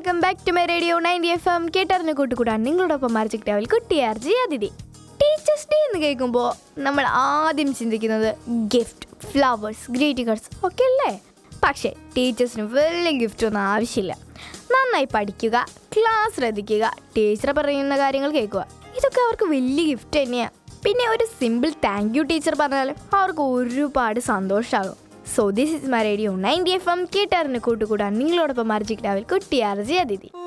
welcome back to my radio ninety F M കേട്ടറിഞ്ഞ കൂട്ടുകൂടാൻ നിങ്ങളോടൊപ്പം മാർജിക് രാവിൽ കുട്ടിയാർജി അതിഥി ടീച്ചേഴ്സ് ഡേ എന്ന് കേൾക്കുമ്പോൾ നമ്മൾ ആദ്യം ചിന്തിക്കുന്നത് ഗിഫ്റ്റ് ഫ്ലവേഴ്സ് ഗ്രീറ്റിംഗ് ഒക്കെ അല്ലേ പക്ഷേ ടീച്ചേഴ്സിന് വലിയ ഗിഫ്റ്റ് ഒന്നും ആവശ്യമില്ല നന്നായി പഠിക്കുക ക്ലാസ് ശ്രദ്ധിക്കുക ടീച്ചർ പറയുന്ന കാര്യങ്ങൾ കേൾക്കുക ഇതൊക്കെ അവർക്ക് വലിയ ഗിഫ്റ്റ് തന്നെയാണ് പിന്നെ ഒരു സിമ്പിൾ താങ്ക് യു ടീച്ചർ പറഞ്ഞാലും അവർക്ക് ഒരുപാട് സന്തോഷമാകും so this is my radio ninety F M കേട്ടറിന് കൂട്ടുകൂടാൻ നിങ്ങളോടൊപ്പം മർജിക് രാവിൽ കുട്ടിയാർജി അതിഥി